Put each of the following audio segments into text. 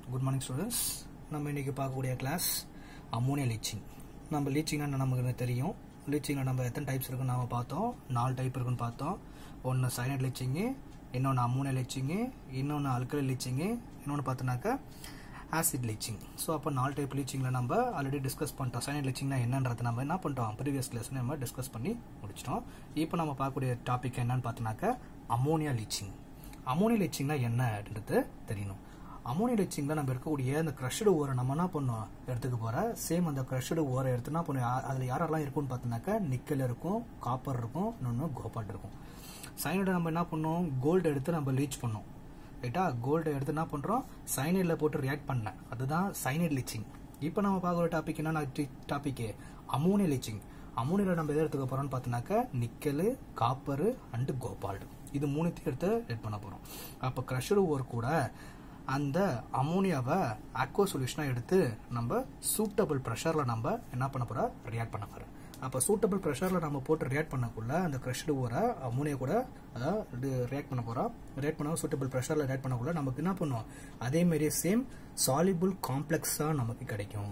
good morning students நம்ம இன்னைக்கு பார்க்கக்கூடிய கிளாஸ் அம்மோனியா லீச்சிங் நம்ம லீச்சிங்னா நமக்கு தெரியும் லீச்சிங்கில் நம்ம எத்தனை டைப்ஸ் இருக்குன்னு நாம பார்த்தோம் நாலு டைப் இருக்குன்னு பார்த்தோம் ஒன்று சைனட் லீச்சிங்கு இன்னொன்று அம்மோனியா லீச்சிங்கு இன்னொன்று அல்கலி லீச்சிங்கு இன்னொன்று பார்த்தோன்னாக்கா ஆசிட் லீச்சிங் ஸோ அப்போ நாலு டைப் லீச்சிங்கில் நம்ம ஆல்ரெடி டிஸ்கஸ் பண்ணிட்டோம் சைனட் லீச்சிங்னா என்னன்றது நம்ம என்ன பண்ணிட்டோம் ப்ரீவியஸ் கிளாஸ் நம்ம டிஸ்கஸ் பண்ணி முடிச்சிட்டோம் இப்போ நம்ம பார்க்கக்கூடிய டாபிக் என்னன்னு பார்த்தோன்னாக்கா அம்மோனியா லீச்சிங் அம்மோனியா லீச்சிங்னா என்ன அப்படின்றது தெரியணும் அம்மோனியா லீச்சிங்கில் நம்ம இருக்கக்கூடிய அந்த க்ரஷ்டு ஓரை நம்ம என்ன பண்ணோம் எடுத்துக்க போகிற சேம் அந்த க்ரஷ்டு ஓரை எடுத்து என்ன பண்ணுவோம் அதில் யாரெல்லாம் இருக்கும்னு பார்த்தோன்னாக்கா நிக்கல் இருக்கும் காப்பர் இருக்கும் இன்னொன்று கோபால்ட் இருக்கும் சைனடை நம்ம என்ன பண்ணோம் கோல்டு எடுத்து நம்ம லீச் பண்ணோம் ரைட்டா கோல்டு எடுத்து என்ன பண்ணுறோம் சைனைடில் போட்டு ரியாக்ட் பண்ணேன் அதுதான் சைனைட் லீச்சிங் இப்போ நம்ம பார்க்குற டாபிக் என்ன டாபிக் அமோனியா லீச்சிங் அமோனியில் நம்ம எதை எடுத்துக்க போகிறோம்னு பார்த்தோன்னாக்கா நிக்கல் காப்பரு அண்டு கோபால்டு இது மூணுத்தையும் எடுத்து ரெட் பண்ண போகிறோம் அப்போ க்ரஷடு ஓர் கூட அந்த அமோனியாவை ஆக்வா சொல்யூஷனாக எடுத்து நம்ம சூட்டபிள் ப்ரெஷரில் நம்ம என்ன பண்ண போகிறோம் ரியாக்ட் பண்ண போகிறோம் அப்போ சூட்டபிள் ப்ரெஷரில் நம்ம போட்டு ரியாக்ட் பண்ணக்குள்ள அந்த க்ரஷ்டு ஓரை அமோனியா கூட அதாவது ரியாக்ட் பண்ண போகிறோம் ரியாக்ட் பண்ண சூட்டபிள் ப்ரெஷரில் ரியாக்ட் பண்ணக்குள்ள நமக்கு என்ன பண்ணும் அதேமாரி சேம் சாலிபிள் காம்ப்ளெக்ஸாக நமக்கு கிடைக்கும்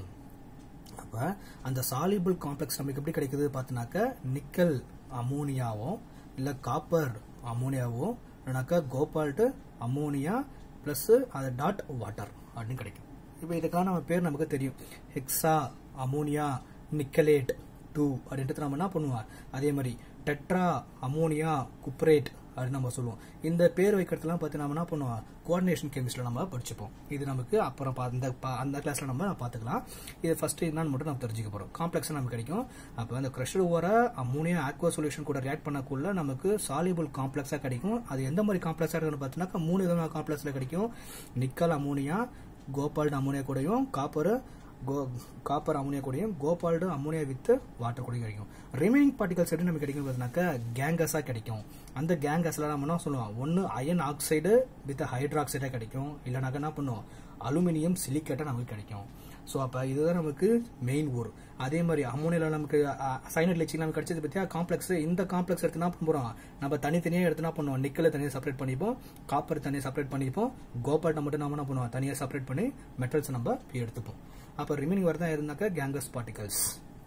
அப்போ அந்த சாலிபிள் காம்ப்ளெக்ஸ் நமக்கு எப்படி கிடைக்குது பார்த்தினாக்க நிக்கல் அமோனியாவும் இல்லை காப்பர் அமோனியாவும் இல்லைனாக்கா கோபால்ட்டு அமோனியா ப்ளஸ் அது டாட் வாட்டர் அப்படின்னு கிடைக்கும் இப்போ இதுக்கான நம்ம பேர் நமக்கு தெரியும் ஹெக்ஸா அமோனியா நிக்கலேட் டூ அப்படின்றது நம்ம என்ன பண்ணுவோம் அதே மாதிரி டெட்ரா அமோனியா குப்ரேட் அப்படின்னு நம்ம சொல்லுவோம் இந்த பேர் வைக்கிறதுலாம் பார்த்து நம்ம என்ன பண்ணுவோம் கோஆர்டினேஷன் கெமிஸ்ட்ரியில் நம்ம படிச்சுப்போம் இது நமக்கு அப்புறம் அந்த அந்த கிளாஸில் நம்ம பார்த்துக்கலாம் இது ஃபர்ஸ்ட் என்னன்னு மட்டும் நம்ம தெரிஞ்சுக்க போகிறோம் காம்ப்ளெக்ஸ் நமக்கு கிடைக்கும் அப்போ அந்த crushed ore ammonia aqua solution கூட ரியாக்ட் பண்ணக்குள்ள நமக்கு சாலிபிள் காம்ப்ளெக்ஸாக கிடைக்கும் அது எந்த மாதிரி காம்ப்ளெக்ஸாக இருக்குன்னு பார்த்தீங்கன்னா மூணு விதமான காம்ப்ளெக்ஸில் கிடைக்கும் நிக்கல் அமோனியா கோபால்டு அமோனியா கூடயும் காப்பர் கோ காப்பர் அமோனியா கூடயும் கோபால்டு அமோனியா வித் வாட்டர் கூடயும் கிடைக்கும் ரிமைனிங் பார்ட்டிகல்ஸ் எப்படி நமக்கு கிடைக்கும் பார்த்தீங்கன்னாக்கா கேங்கஸாக கிடைக்கும் அந்த கேங்கஸில் நம்ம என்ன சொல்லுவோம் ஒன்று அயன் ஆக்சைடு வித் ஹைட்ராக்சைடாக கிடைக்கும் இல்லைனாக்கா என்ன பண்ணுவோம் அலுமினியம் சிலிக்கேட்டாக நமக்கு கிடைக்கும் ஸோ அப்போ இதுதான் நமக்கு மெயின் ஊர் அதே மாதிரி அமோனியில் நமக்கு சைனட் லெச்சிங் நமக்கு கிடைச்சது பற்றியா காம்ப்ளெக்ஸ் இந்த காம்ப்ளெக்ஸ் எடுத்து என்ன பண்ணுறோம் நம்ம தனித்தனியாக எடுத்து என்ன பண்ணுவோம் நிக்கலை தனியாக செப்பரேட் பண்ணிப்போம் காப்பர் தனியாக செப்பரேட் பண்ணிப்போம் கோபால்ட்டை மட்டும் நம்ம என்ன பண்ணுவோம் தனியாக செப்பரேட் பண்ணி மெட்டல்ஸ் நம்ம எடுத்துப்போம் அப்போ ரிமைனிங் வரதான் இருந்தாக்கா கேங்கஸ் பார்ட்டிகல்ஸ்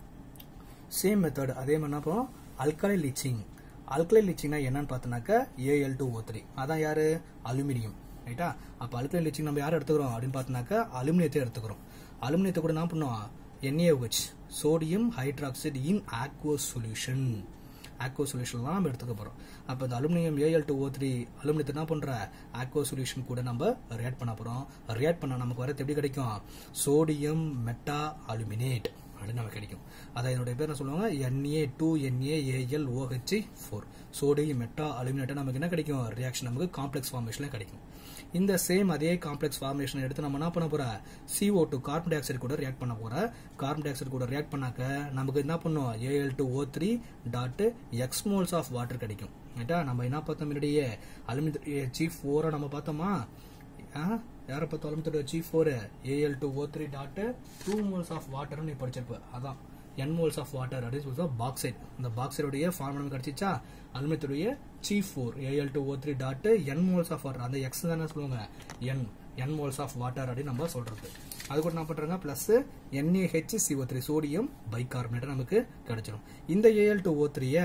சேம் மெத்தட் அதே மாதிரி என்ன பண்ணுவோம் அல்கலை லீச்சிங் அல்கலை லீச்சிங்னா என்னன்னு பார்த்தோன்னாக்கா ஏஎல் டூ ஓ த்ரீ அதான் யாரு அலுமினியம் ரைட்டா அப்போ அல்கலை லீச்சிங் நம்ம யார் எடுத்துக்கிறோம் அப்படின்னு பார்த்தோன்னாக்கா அலுமினியத்தை எடுத்துக்கிறோம் அலுமினியத்தை கூட என்ன பண்ணுவோம் NAOH sodium hydroxide in aqua solution aqua solution தான் நம்ம எடுத்துக்க போகிறோம் அப்போ இந்த aluminium AL two O three அலுமினியத்தை என்ன பண்ணுற ஆக்வோ சொல்யூஷன் கூட நம்ம ரியாக்ட் பண்ண போகிறோம் ரியாக்ட் பண்ணால் நமக்கு வரது எப்படி கிடைக்கும் சோடியம் மெட்டா அலுமினேட் அப்படின்னு நமக்கு கிடைக்கும் அதான் என்னுடைய பேர் என்ன சொல்லுவாங்க NA two NA AL OH four sodium meta அலுமினேட்டா நமக்கு என்ன கிடைக்கும் ரியாக்ஷன் நமக்கு காம்ப்ளெக்ஸ் ஃபார்மேஷனில் கிடைக்கும் இந்த சேம் அதே காம்ப்ளெக்ஸ் ஃபார்மேஷன் எடுத்து நம்ம என்ன பண்ண போற CO two carbon dioxide கூட ரியாக்ட் பண்ண போற கார்பன் டை ஆக்சைடு கூட ரியாக்ட் பண்ணாக்க நமக்கு என்ன பண்ணும் AL two O three dot X moles of water கிடைக்கும் ரைட்டா நம்ம என்ன பார்த்தோம் முன்னாடியே அலுமினிய சீஃப் ஃபோரை நம்ம பார்த்தோமா யாரை பார்த்து அலுமினியத்தோட chief four AL two O three dot two moles of வாட்டர்னு நீ படிச்சிருப்ப அதான் என் மோல்ஸ் ஆஃப் வாட்டர் அப்படின்னு சொல்லி பாக்சைட் இந்த பாக்சைடுடைய ஃபார்ம் நமக்கு கிடைச்சிச்சா அலுமினியத்துடைய chief four AL two O three dot N moles of water அந்த எக்ஸ் தானே சொல்லுவாங்க N N moles of water அப்படின்னு நம்ம சொல்றது அது கூட என்ன பண்றாங்க plus NAH CO three sodium bicarbonate நமக்கு கிடைச்சிடும் இந்த ஏஎல் டூ ஓ த்ரீய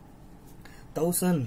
thousand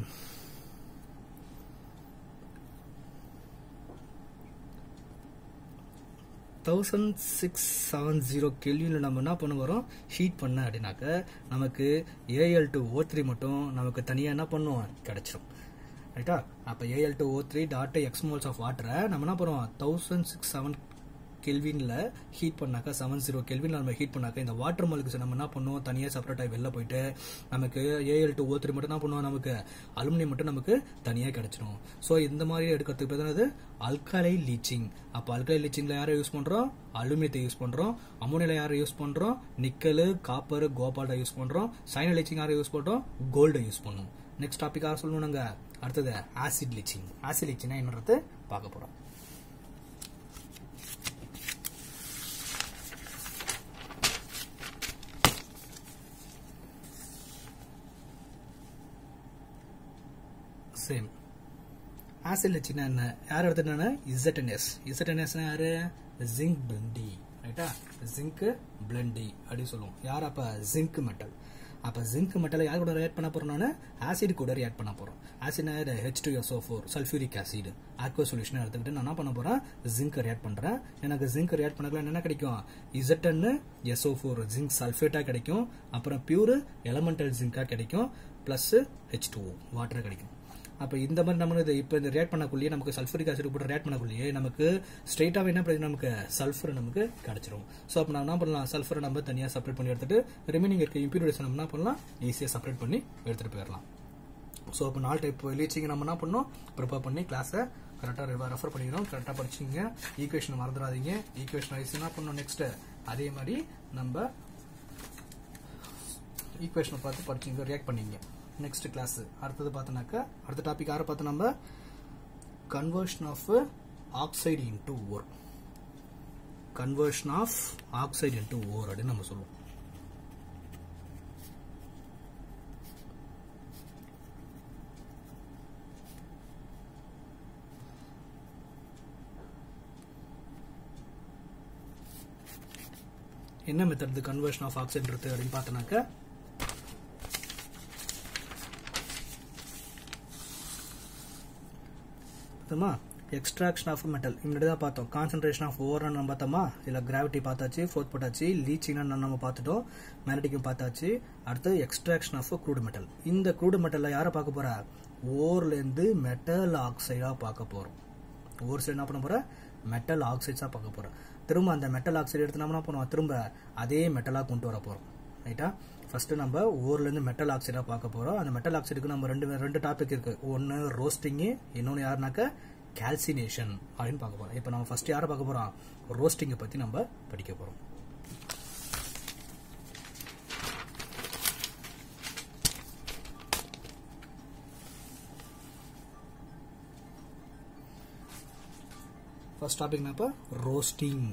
thousand six seven zero கெல்வியில் நம்ம என்ன பண்ண வரோம் ஹீட் பண்ண அப்படின்னாக்க நமக்கு ஏஎல் டூ ஓ த்ரீ மட்டும் நமக்கு தனியாக என்ன பண்ணுவோம் கிடைச்சிரும் ரைட்டா அப்போ AL two O three dot X moles of வாட்டரை நம்ம என்ன பண்ணுவோம் தௌசண்ட் சிக்ஸ் செவன் கெல்வினில் ஹீட் பண்ணாக்கா செவன் ஜீரோ கெல்வினில் நம்ம ஹீட் பண்ணாக்கா இந்த வாட்டர் மாலிகுல்ஸ் நம்ம என்ன பண்ணுவோம் தனியாக செப்பரேட்டாக வெளில போயிட்டு நமக்கு ஏஎல் டூ ஓ த்ரீ மட்டும் என்ன பண்ணுவோம் நமக்கு அலுமினியம் மட்டும் நமக்கு தனியாக கிடைச்சிடும் ஸோ இந்த மாதிரி எடுக்கிறதுக்கு பேர் அல்கலை லீச்சிங் அப்போ அல்கலை லீச்சிங்கில் யாரை யூஸ் பண்ணுறோம் அலுமினியத்தை யூஸ் பண்ணுறோம் அமோனியில் யாரை யூஸ் பண்ணுறோம் நிக்கல் காப்பர் கோபால்டை யூஸ் பண்ணுறோம் சைன லீச்சிங் யாரை யூஸ் பண்ணுறோம் கோல்டை யூஸ் பண்ணும் நெக்ஸ்ட் டாபிக் யார் சொல்லணும் நாங்கள் அடுத்தது ஆசிட் லீச்சிங் ஆசிட் லீச்சிங்னா என்னன்றது பார்க்க போகிறோம் சேம் ஆசிட் லட்சினா என்ன யார் எடுத்துட்டான இசட்என்எஸ் இசட்என்எஸ்னா யாரு ஜிங்க் பிளண்டி ரைட்டா ஜிங்க் பிளண்டி அப்படின்னு சொல்லுவோம் யார் அப்ப ஜிங்க் மெட்டல் அப்ப ஜிங்க் மெட்டலை யார் கூட ரியாக்ட் பண்ண போறோம் நான் ஆசிட் கூட ரியாக்ட் பண்ண போறோம் acid H two SO four sulphuric acid aqua solution எடுத்துக்கிட்டு நான் என்ன பண்ண போறேன் ஜிங்க் ரியாக்ட் பண்றேன் எனக்கு ஜிங்க் ரியாக்ட் பண்ணக்கலாம் என்ன கிடைக்கும் இசட்டன் எஸ்ஓ ஃபோர் ஜிங்க் சல்ஃபேட்டா கிடைக்கும் அப்புறம் பியூர் எலமெண்டல் ஜிங்கா கிடைக்கும் பிளஸ் ஹெச் டூ வாட்டர் கிடைக்கும் அப்ப இந்த மாதிரி நம்ம இது இப்போ இந்த ரியாக்ட் பண்ணக்குள்ளேயே நமக்கு சல்ஃபரிக் ஆசிட் போட்டு ரியாக்ட் பண்ணக்குள்ளேயே நமக்கு ஸ்ட்ரெயிட்டாக என்ன பண்ணுது நமக்கு சல்ஃபர் நமக்கு கிடைச்சிரும் ஸோ அப்போ நம்ம என்ன பண்ணலாம் சல்ஃபரை நம்ம தனியாக செப்பரேட் பண்ணி எடுத்துட்டு ரிமைனிங் இருக்க இம்ப்யூரிட்டிஸ் நம்ம என்ன பண்ணலாம் ஈஸியாக செப்பரேட் பண்ணி எடுத்துட்டு போயிடலாம் ஸோ இப்போ நாலு டைப் லீச்சிங் நம்ம என்ன பண்ணோம் ப்ரிப்பேர் பண்ணி கிளாஸை கரெக்டாக ரெஃபர் பண்ணிக்கிறோம் கரெக்டாக படிச்சிங்க ஈக்குவேஷன் மறந்துடாதீங்க ஈக்குவேஷன் வைஸ் என்ன பண்ணோம் நெக்ஸ்ட் அதே மாதிரி நம்ம ஈக்குவேஷனை பார்த்து படிச்சிங்க ரியாக்ட் பண்ணீங்க நெக்ஸ்ட் கிளாஸ் அடுத்தது பார்த்தோன்னாக்கா அடுத்த டாபிக் யாரை பார்த்து நம்ம conversion of oxide into ore conversion of oxide into ore அப்படின்னு நம்ம சொல்லுவோம் என்ன மெத்தட் கன்வர்ஷன் ஆஃப் ஆக்சைடு அப்படின்னு பார்த்தோன்னாக்கா பார்த்தோமா எக்ஸ்ட்ராக்ஷன் ஆஃப் மெட்டல் முன்னாடி தான் பார்த்தோம் கான்சன்ட்ரேஷன் ஆஃப் ஓவர் நம்ம பார்த்தோமா இதில் கிராவிட்டி பார்த்தாச்சு ஃபோர்த் போட்டாச்சு லீச்சிங் நம்ம பார்த்துட்டோம் மேக்னட்டிக்கும் பார்த்தாச்சு அடுத்து எக்ஸ்ட்ராக்ஷன் ஆஃப் க்ரூடு மெட்டல் இந்த க்ரூடு மெட்டலில் யாரை பார்க்க போறா ஓர்லேருந்து மெட்டல் ஆக்சைடாக பார்க்க போகிறோம் ஓர் சைடு என்ன பண்ண போற மெட்டல் ஆக்சைட்ஸாக பார்க்க போகிறோம் திரும்ப அந்த மெட்டல் ஆக்சைடு எடுத்து நம்ம என்ன பண்ணுவோம் திரும்ப அதே மெட்டலாக கொண்டு வர போகிறோம் ரைட்டா ஃபர்ஸ்ட் நம்ம ஓர்லேருந்து மெட்டல் ஆக்சைடாக பார்க்க போகிறோம் அந்த மெட்டல் ஆக்சைடுக்கு நம்ம ரெண்டு ரெண்டு டாபிக் இருக்கு ஒன்று ரோஸ்டிங்கு இன்னொன்று யாருனாக்க கால்சினேஷன் அப்படின்னு பார்க்க போறோம் இப்போ நம்ம ஃபர்ஸ்ட் யாரை பார்க்க போறோம் ரோஸ்டிங்கை பத்தி நம்ம படிக்க போறோம் ஃபர்ஸ்ட் டாபிக் இப்போ ரோஸ்டிங்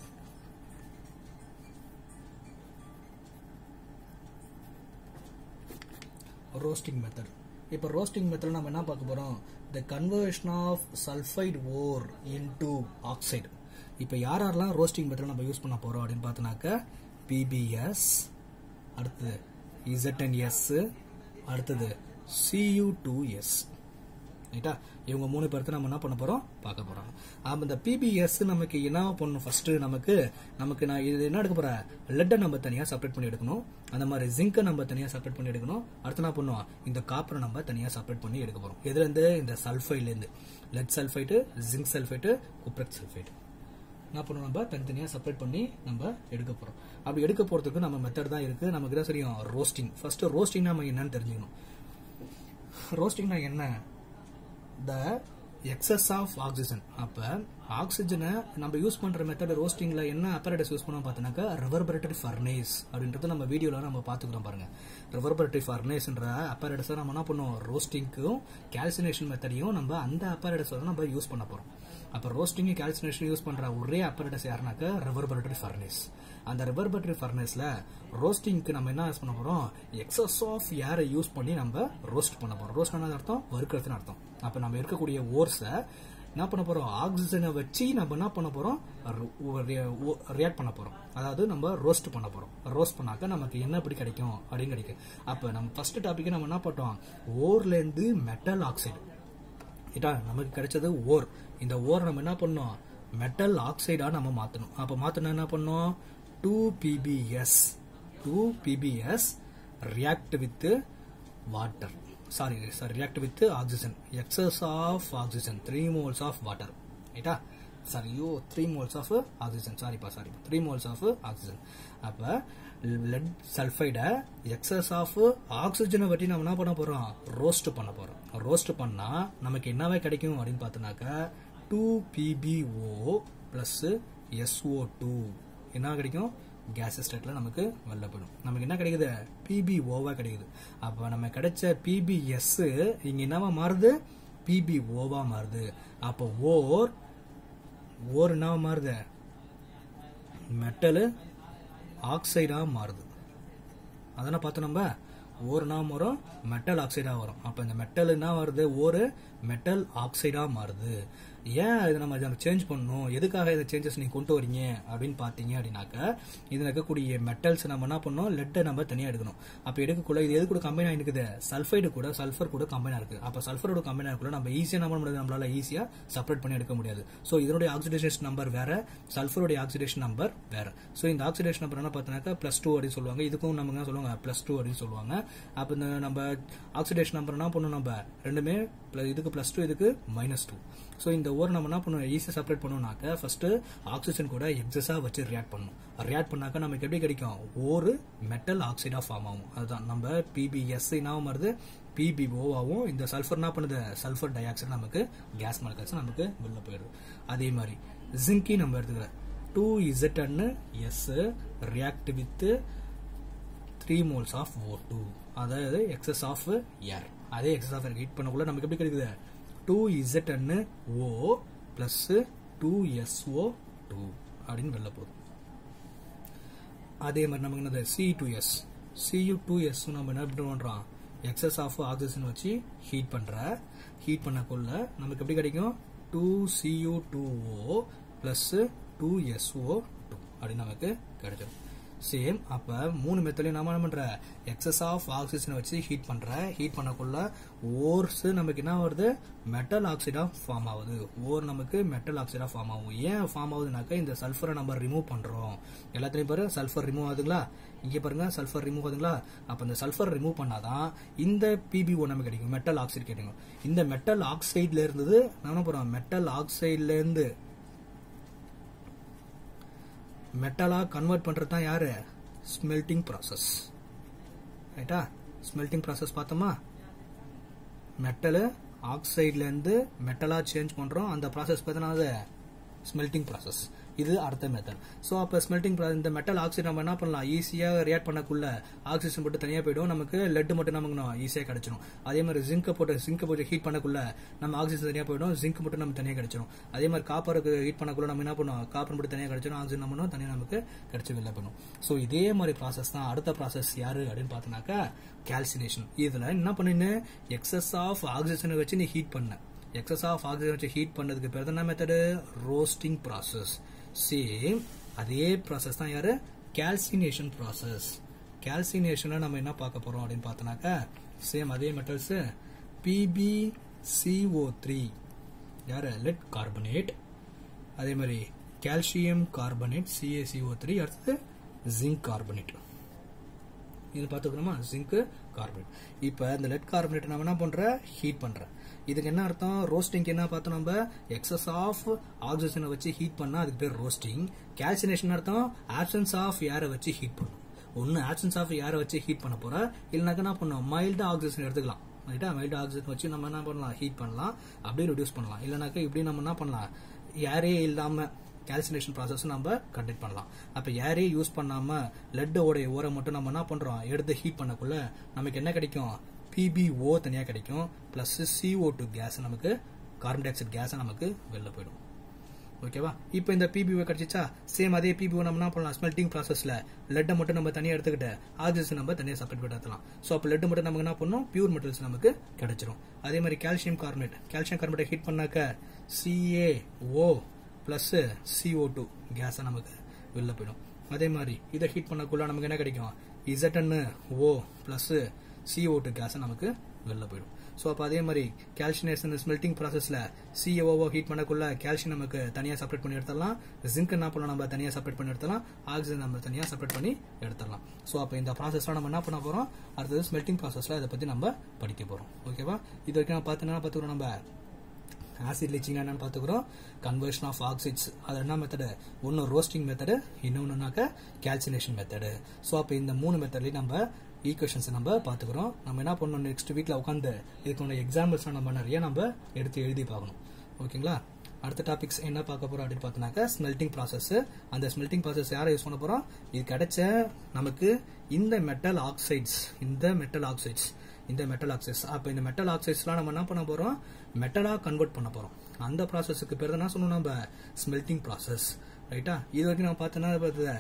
ரோஸ்டிங் மெத்தட் இப்போ ரோஸ்டிங் மெத்தட் நம்ம என்ன பார்க்க போறோம் the conversion of sulphide ore into oxide இப்போ யார் யாரெல்லாம் ரோஸ்டிங் மெத்தட் நம்ம யூஸ் பண்ண போறோம் அப்படின்னு பார்த்தோன்னாக்க பிபிஎஸ் அடுத்தது இசட்என்எஸ் அடுத்தது சியூ டூ எஸ் ரைட்டா இவங்க மூணு பேர்த்து நம்ம என்ன பண்ண போறோம் பார்க்க போறோம் அப்ப இந்த பிபிஎஸ் நமக்கு என்ன பண்ணணும் ஃபர்ஸ்ட் நமக்கு நமக்கு நான் இது என்ன எடுக்க போறேன் லெட்டை நம்ம தனியா செப்பரேட் பண்ணி எடுக்கணும் அந்த மாதிரி ஜிங்கை நம்ம தனியா செப்பரேட் பண்ணி எடுக்கணும் அடுத்து என்ன பண்ணுவோம் இந்த காப்பரை நம்ம தனியா செப்பரேட் பண்ணி எடுக்க போறோம் எதுல இருந்து இந்த சல்ஃபைட்ல இருந்து lead sulphide zinc sulphide cupric sulphide என்ன பண்ணுவோம் நம்ம தனித்தனியா செப்பரேட் பண்ணி நம்ம எடுக்க போறோம் அப்படி எடுக்க போறதுக்கு நம்ம மெத்தட் தான் இருக்கு நமக்கு தான் தெரியும் ரோஸ்டிங் ஃபர்ஸ்ட் ரோஸ்டிங் நம்ம என்னன்னு தெரிஞ்சுக்கணும் ரோஸ்டிங்னா என்ன த எக்ஸஸ் ஆஃப் ஆக்சிஜன் அப்ப ஆக்சிஜனை நம்ம யூஸ் பண்ற மெத்தட் ரோஸ்டிங்ல என்ன அப்பரேட்டஸ் யூஸ் பண்ணோம் பார்த்தோன்னாக்கா ரிவர்பரேட்டரி ஃபர்னேஸ் அப்படின்றது நம்ம வீடியோல நம்ம பாத்துக்கிறோம் பாருங்க ரிவர்பரேட்டரி ஃபர்னேஸ்ன்ற அப்பரேட்டஸ் நம்ம என்ன பண்ணுவோம் ரோஸ்டிங்க்கும் கால்சினேஷன் மெத்தடையும் நம்ம அந்த அப்பரேட்டஸ் நம்ம யூஸ் பண்ண போறோம் அப்ப ரோஸ்டிங் கால்சினேஷன் யூஸ் பண்ற ஒரே அப்பரேட்டஸ் யாருனாக்க ரிவர்பரேட்டரி ஃபர்னேஸ் அந்த ரிவர்பரேட்டரி ஃபர்னேஸ்ல ரோஸ்டிங்க்கு நம்ம என்ன யூஸ் பண்ண போறோம் எக்ஸஸ் ஆஃப் ஏரை யூஸ் பண்ணி நம்ம ரோஸ்ட் பண்ண போறோம் ரோஸ்ட் பண்ணது அர்த்தம் வறுக்கிறதுன்னு அர்த்தம் அப்ப நம்ம இருக்கக்கூடிய ஓர்ஸை என்ன பண்ண போறோம் ஆக்சிஜனை வச்சு நம்ம என்ன பண்ண போறோம் ரியாக்ட் பண்ண போறோம் அதாவது நம்ம ரோஸ்ட் பண்ண போறோம் ரோஸ்ட் பண்ணாக்க நமக்கு என்ன எப்படி கிடைக்கும் அப்படின்னு கிடைக்கும் அப்ப நம்ம ஃபர்ஸ்ட் டாபிக் நம்ம என்ன பண்ணோம் ஓர்ல இருந்து மெட்டல் ஆக்சைடு ரைட்டா நமக்கு கிடைச்சது ஓர் இந்த ஓர் நம்ம என்ன பண்ணோம் மெட்டல் ஆக்சைடா நம்ம மாத்தணும் அப்ப மாத்தணும் என்ன பண்ணோம் two PBS two PBS react with water sorry sorry react with oxygen excess of oxygen three moles of water ரைட்டா sorry O three moles of oxygen சாரிப்பா sorry three moles of oxygen அப்ப lead சல்ஃபைடை excess of ஆக்சிஜனை பற்றி நம்ம என்ன பண்ண போறோம் ரோஸ்ட் பண்ண போறோம் ரோஸ்ட் பண்ணா நமக்கு என்னவே கிடைக்கும் அப்படின்னு பார்த்தோன்னாக்க two PBO plus SO two என்ன கிடைக்கும் கேஸ் ஸ்டேட்ல நமக்கு வெளில போயிடும் நமக்கு என்ன கிடைக்குது பிபிஓவா கிடைக்குது அப்ப நம்ம கிடைச்ச பிபிஎஸ் இங்க என்னவா மாறுது பிபிஓவா மாறுது அப்ப ஓர் ஓர் என்னவா மாறுது மெட்டலு ஆக்சைடா மாறுது அதென்ன பார்த்தோம் நம்ம ஓர் என்ன வரும் மெட்டல் ஆக்சைடா வரும் அப்ப இந்த மெட்டல் என்ன வருது ஒரு மெட்டல் ஆக்சைடா மாறுது ஏன் இதை நம்ம இதை சேஞ்ச் பண்ணணும் எதுக்காக இதை சேஞ்சஸ் நீங்க கொண்டு வரீங்க அப்படின்னு பார்த்தீங்க அப்படின்னாக்க இதில் இருக்கக்கூடிய மெட்டல்ஸ் நம்ம என்ன பண்ணோம் லெட்டை நம்ம தனியாக எடுக்கணும் அப்போ எடுக்கக்குள்ள இது எது கூட கம்பைன் ஆகிருக்குது சல்ஃபைடு கூட சல்ஃபர் கூட கம்பைன் இருக்கு அப்போ சல்ஃபரோட கம்பைன் ஆகக்குள்ள நம்ம ஈஸியாக நம்ம முடியாது நம்மளால ஈஸியாக செப்பரேட் பண்ணி எடுக்க முடியாது ஸோ இதனுடைய ஆக்சிடேஷன் நம்பர் வேற சல்ஃபருடைய ஆக்சிடேஷன் நம்பர் வேற ஸோ இந்த ஆக்சிடேஷன் நம்பர் என்ன பார்த்தீங்கன்னாக்கா ப்ளஸ் டூ அப்படின்னு சொல்லுவாங்க இதுக்கும் நம்ம என்ன சொல்லுவாங்க ப்ளஸ் டூ அப்படின்னு சொல்லுவாங்க அப்போ இந்த நம்ம ஆக்சிடேஷன் நம்பர் என்ன பண்ணணும் நம்ம ரெண்டுமே plus இதுக்கு ப்ளஸ் டூ இதுக்கு மைனஸ் டூ ஸோ இந்த ஓர் நம்ம என்ன பண்ணுவோம் ஈஸியாக செப்பரேட் பண்ணணும்னாக்க ஃபர்ஸ்ட் ஆக்சிஜன் கூட எக்ஸஸாக வச்சு ரியாக்ட் பண்ணணும் ரியாக்ட் பண்ணாக்க நமக்கு எப்படி கிடைக்கும் ஒரு மெட்டல் ஆக்சைடா ஃபார்ம் ஆகும் அதுதான் நம்ம பிபிஎஸ் என்னாவும் வருது பிபிஓவாகவும் இந்த சல்ஃபர் என்ன பண்ணுது சல்ஃபர் டை ஆக்சைடு நமக்கு கேஸ் மாலிகல்ஸ் நமக்கு வெளில போயிடுது அதே மாதிரி ஜிங்கி நம்ம எடுத்துக்கிற two Z N S react with three moles of O two அதாவது எக்ஸஸ் ஆஃப் ஏர் அதே எக்ஸஸ் ஆஃப் ஏர் ஹீட் பண்ணக்குள்ள நமக்கு எப்படி கிடைக்குது two Z N O plus two SO two அப்படின்னு வெளில போகுது அதே மாதிரி நமக்கு என்னது C two S CU two S நம்ம என்ன பண்றோம் எக்ஸஸ் ஆஃப் ஆக்சிஜன் வச்சு ஹீட் பண்ற ஹீட் பண்ணக்குள்ள நமக்கு எப்படி கிடைக்கும் two CU two O plus two SO two அப்படின்னு நமக்கு கிடைச்சிடும் சேம் அப்ப மூணு மெத்தலையும் நாம என்ன பண்ற எக்ஸஸ் ஆஃப் ஆக்சிஜனை வச்சு ஹீட் பண்ற ஹீட் பண்ணக்குள்ள ஓர்ஸ் நமக்கு என்ன வருது மெட்டல் ஆக்சைடா ஃபார்ம் ஆகுது ஓர் நமக்கு மெட்டல் ஆக்சைடா ஃபார்ம் ஆகும் ஏன் ஃபார்ம் ஆகுதுனாக்க இந்த சல்ஃபரை நம்ம ரிமூவ் பண்றோம் எல்லாத்துலயும் பாரு சல்ஃபர் ரிமூவ் ஆகுதுங்களா இங்க பாருங்க சல்ஃபர் ரிமூவ் ஆகுதுங்களா அப்ப இந்த சல்ஃபர் ரிமூவ் பண்ணாதான் இந்த பிபிஓ நமக்கு கிடைக்கும் மெட்டல் ஆக்சைடு கிடைக்கும் இந்த மெட்டல் ஆக்சைட்ல இருந்தது நான் என்ன போறோம் மெட்டல் ஆக்சைட்ல இருந்து மெட்டலா கன்வெர்ட் பண்றது தான் யாரு ஸ்மெல்டிங் ப்ராசஸ் ரைட்டா ஸ்மெல்டிங் ப்ராசஸ் பார்த்தோமா மெட்டலு ஆக்சைட்ல இருந்து மெட்டலா சேஞ்ச் பண்றோம் அந்த ப்ராசஸ் பார்த்தீங்கன்னா ஸ்மெல்டிங் ப்ராசஸ் இது அடுத்த மெத்தட் ஸோ அப்போ ஸ்மெல்டிங் இந்த மெட்டல் ஆக்சைடு நம்ம என்ன பண்ணலாம் ஈஸியாக ரியாக்ட் பண்ணக்குள்ள ஆக்சிஜன் போட்டு தனியாக போயிடும் நமக்கு லெட் மட்டும் நமக்கு ஈஸியாக கிடைச்சிடும் அதே மாதிரி ஜிங்கை போட்டு ஜிங்கை போட்டு ஹீட் பண்ணக்குள்ள நம்ம ஆக்சிஜன் தனியாக போயிடும் ஜிங்க் மட்டும் நம்ம தனியாக கிடைச்சிடும் அதே மாதிரி காப்பருக்கு ஹீட் பண்ணக்குள்ள நம்ம என்ன பண்ணுவோம் காப்பர் மட்டும் தனியாக கிடைச்சிடும் ஆக்சிஜன் நம்ம தனியாக நமக்கு கிடைச்சி வெளில பண்ணும் ஸோ இதே மாதிரி ப்ராசஸ் தான் அடுத்த ப்ராசஸ் யாரு அப்படின்னு பார்த்தோன்னாக்கா கால்சினேஷன் இதில் என்ன பண்ணின்னு எக்ஸஸ் ஆஃப் ஆக்சிஜனை வச்சு நீ ஹீட் பண்ண எக்ஸஸ் ஆஃப் ஆக்சிஜன் வச்சு ஹீட் பண்ணதுக்கு பேர் என்ன மெத்தடு ரோஸ்டிங் ப்ராசஸ் சேம் அதே ப்ராசஸ் தான் யாரு கால்சினேஷன் ப்ராசஸ் கால்சினேஷனை நம்ம என்ன பார்க்க போறோம் அப்படின்னு பார்த்தோன்னாக்கா சேம் அதே மெட்டல்ஸ் பிபிசிஓ த்ரீ யாரு லெட் கார்பனேட் அதே மாதிரி கால்சியம் கார்பனேட் சிஏசிஓ த்ரீ அடுத்தது ஜிங்க் கார்பனேட் இது பார்த்துக்கணுமா ஜிங்க் கார்பனேட் இப்போ இந்த லெட் கார்பனேட் நம்ம என்ன பண்ற ஹீட் பண்ற இதுக்கு என்ன அர்த்தம் ரோஸ்டிங் என்ன பார்த்தோம் நம்ம எக்ஸஸ் ஆஃப் ஆக்சிஜனை வச்சு ஹீட் பண்ணா அதுக்கு பேர் ரோஸ்டிங் கால்சினேஷன் அர்த்தம் ஆப்சன்ஸ் ஆஃப் ஏரை வச்சு ஹீட் பண்ணும் ஒன்னு ஆப்சன்ஸ் ஆஃப் ஏரை வச்சு ஹீட் பண்ண போற இல்லைனாக்கா என்ன பண்ணும் மைல்டு ஆக்சிஜன் எடுத்துக்கலாம் ரைட்டா மைல்டு ஆக்சிஜன் வச்சு நம்ம என்ன பண்ணலாம் ஹீட் பண்ணலாம் அப்படியே ரெடியூஸ் பண்ணலாம் இல்லைனாக்கா இப்படி நம்ம என்ன பண்ணலாம் ஏரே இல்லாம கால்சினேஷன் ப்ராசஸ் நம்ம கண்டக்ட் பண்ணலாம் அப்ப ஏரே யூஸ் பண்ணாம லெட்டோட ஓரை மட்டும் நம்ம என்ன பண்றோம் எடுத்து ஹீட் பண்ணக்குள்ள நமக்கு என்ன கிடைக்கும் பிபிஓ தனியாக கிடைக்கும் ப்ளஸ் சிஓ டூ கேஸ் நமக்கு கார்பன் டை ஆக்சைடு கேஸ் நமக்கு வெளில போயிடும் ஓகேவா இப்போ இந்த பிபிஓ கிடைச்சிச்சா சேம் அதே பிபிஓ நம்ம என்ன பண்ணலாம் ஸ்மெல்டிங் ப்ராசஸ்ல லெட்டை மட்டும் நம்ம தனியாக எடுத்துக்கிட்டு ஆக்சிஜன் நம்ம தனியாக செப்பரேட் பண்ணி எடுத்துலாம் ஸோ அப்போ லெட் மட்டும் நமக்கு என்ன பண்ணும் பியூர் மெட்டல்ஸ் நமக்கு கிடைச்சிரும் அதே மாதிரி calcium carbonate calcium carbonate heat பண்ணாக்க சிஏஓ பிளஸ் சிஓ டூ கேஸை நமக்கு வெளில போயிடும் அதே மாதிரி இதை ஹீட் பண்ணக்குள்ள நமக்கு என்ன கிடைக்கும் ZN O plus CO two கேஸை நமக்கு வெளில போயிடும் ஸோ அப்போ அதே மாதிரி கால்சினேஷன் ஸ்மெல்டிங் ப்ராசஸில் சிஓஓ ஹீட் பண்ணக்குள்ள கால்சியம் நமக்கு தனியாக செப்பரேட் பண்ணி எடுத்துடலாம் ஜிங்க் என்ன பண்ணலாம் நம்ம தனியாக செப்பரேட் பண்ணி எடுத்துடலாம் ஆக்சிஜன் நம்ம தனியாக செப்பரேட் பண்ணி எடுத்துடலாம் ஸோ அப்போ இந்த ப்ராசஸ்லாம் நம்ம என்ன பண்ண போகிறோம் அடுத்தது ஸ்மெல்டிங் ப்ராசஸில் இதை பற்றி நம்ம படிக்க போகிறோம் ஓகேவா இது வரைக்கும் நம்ம பார்த்து என்ன பார்த்துக்கிறோம் நம்ம ஆசிட் லீச்சிங் என்னன்னு பார்த்துக்கிறோம் கன்வர்ஷன் ஆஃப் ஆக்சைட்ஸ் அது என்ன மெத்தடு ஒன்று ரோஸ்டிங் மெத்தடு இன்னொன்றுனாக்க கால்சினேஷன் மெத்தடு ஸோ அப்போ இந்த மூணு மெத்தட்லையும் நம்ம ஈக்குவேஷன்ஸ் நம்ம பார்த்துக்கிறோம் நம்ம என்ன பண்ணணும் நெக்ஸ்ட் வீட்டில் உட்காந்து இதுக்கான எக்ஸாம்பிள்ஸ் நம்ம நிறைய நம்ம எடுத்து எழுதி பார்க்கணும் ஓகேங்களா அடுத்த டாபிக்ஸ் என்ன பார்க்க போறோம் அப்படின்னு பார்த்தோம்னாக்கா ஸ்மெல்டிங் ப்ராசஸ் அந்த ஸ்மெல்டிங் ப்ராசஸ் யாரை யூஸ் பண்ண போறோம் இது கிடைச்ச நமக்கு இந்த மெட்டல் ஆக்சைட்ஸ் இந்த மெட்டல் ஆக்சைட்ஸ் இந்த மெட்டல் ஆக்சைட்ஸ் அப்போ இந்த மெட்டல் ஆக்சைட்ஸ்லாம் நம்ம என்ன பண்ண போறோம் மெட்டலா கன்வெர்ட் பண்ண போறோம் அந்த ப்ராசஸுக்கு பேர் என்ன சொல்லணும் நம்ம ஸ்மெல்டிங் ப்ராசஸ் ரைட்டா இது வரைக்கும் நம்ம பார்த்தோன்னா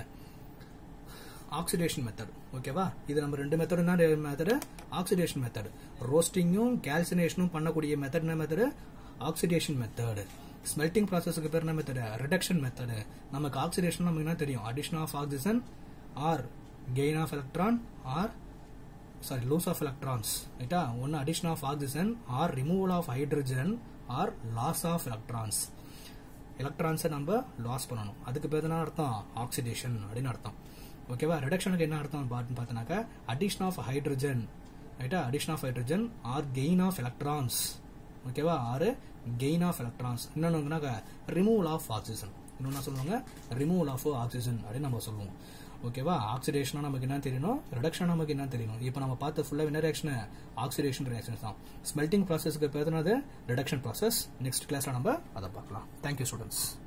ஆக்சிடேஷன் மெத்தட் ஓகேவா இது நம்ம ரெண்டு மெத்தடும் தான் மெத்தடு ஆக்சிடேஷன் மெத்தட் ரோஸ்டிங்கும் கால்சினேஷனும் பண்ணக்கூடிய மெத்தட் என்ன மெத்தடு ஆக்சிடேஷன் மெத்தடு ஸ்மெல்டிங் ப்ராசஸுக்கு பேர் என்ன மெத்தடு ரிடக்ஷன் மெத்தடு நமக்கு ஆக்சிடேஷன் நமக்கு என்ன தெரியும் addition of oxygen or gain of electron or sorry loose of electrons ரைட்டா ஒன்று addition of oxygen or removal of hydrogen or loss of electrons எலக்ட்ரான்ஸை நம்ம லாஸ் பண்ணணும் அதுக்கு பேர் என்ன அர்த்தம் ஆக்சிடேஷன் அப்படின்னு அர்த்தம் ஓகேவா ரிடக்ஷனுக்கு என்ன அர்த்தம் பார்த்து பார்த்தோன்னாக்கா அடிஷன் ஆஃப் ஹைட்ரஜன் ரைட்டா addition of hydrogen or gain of electrons ஓகேவா ஆறு கெயின் ஆஃப் எலக்ட்ரான்ஸ் இன்னொன்னுனாக்கா ரிமூவல் ஆஃப் ஆக்சிஜன் இன்னொன்று சொல்லுவாங்க ரிமூவல் ஆஃப் ஆக்சிஜன் அப்படின்னு நம்ம சொல்லுவோம் ஓகேவா ஆக்சிடேஷனா நமக்கு என்ன தெரியணும் ரிடக்ஷன் நமக்கு என்ன தெரியணும் இப்போ நம்ம பார்த்த ஃபுல்லாக என்ன ரியாக்ஷன் ஆக்சிடேஷன் ரியாக்ஷன் தான் ஸ்மெல்டிங் ப்ராசஸ்க்கு பேசுனது ரிடக்ஷன் ப்ராசஸ் நெக்ஸ்ட் கிளாஸ்ல நம்ம அதை பார்க்கலாம் தேங்க்யூ ஸ்டூடெண்ட்ஸ்